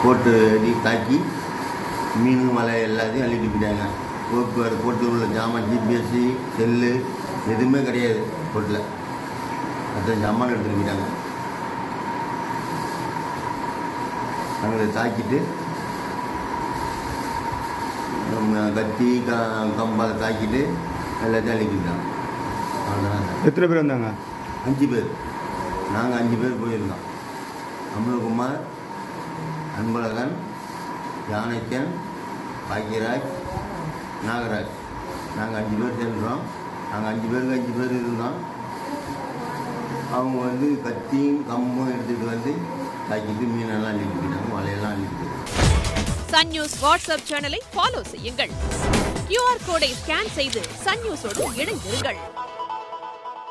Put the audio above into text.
போட்டு அடி தாக்கி மீன் மலை எல்லாத்தையும் அள்ளிட்டு போயிட்டாங்க போக்குவரத்து போட்டு உள்ள ஜாமான் ஜிபிஎஸ்சி செல்லு எதுவுமே கிடையாது போட்டில் அத்தனை ஜாமான் எடுத்துட்டு போயிட்டாங்க அவங்களை தாக்கிட்டு நம்ம கத்தி க கம்பால் தாக்கிட்டு எல்லாத்தையும் அள்ளிட்டு போயிட்டாங்க அவ்வளோதான் எத்தனை பேர் வந்தாங்க அஞ்சு பேர் நாங்கள் அஞ்சு பேர் போயிருந்தோம் அமலகுமார் அன்பழகன் ஜானகன் பாக்யராஜ் நாகராஜ் நாங்கள் அஞ்சு பேர் சேர்ந்துறோம் நாங்கள் அஞ்சு பேருக்கு அஞ்சு பேர் இருந்தோம் அவங்க வந்து கத்தியும் கம்பும் எடுத்துகிட்டு வந்து தாக்கிட்டு மீனெல்லாம் அள்ளிட்டு போயிட்டாங்க வலையெல்லாம் அள்ளிட்டு போயிட்டாங்க சன் நியூஸ் வாட்ஸ்அப் சேனலை ஃபாலோ செய்யுங்கள் கியூஆர் கோடை ஸ்கேன் செய்து சன் நியூஸோடு இணைந்திருங்கள்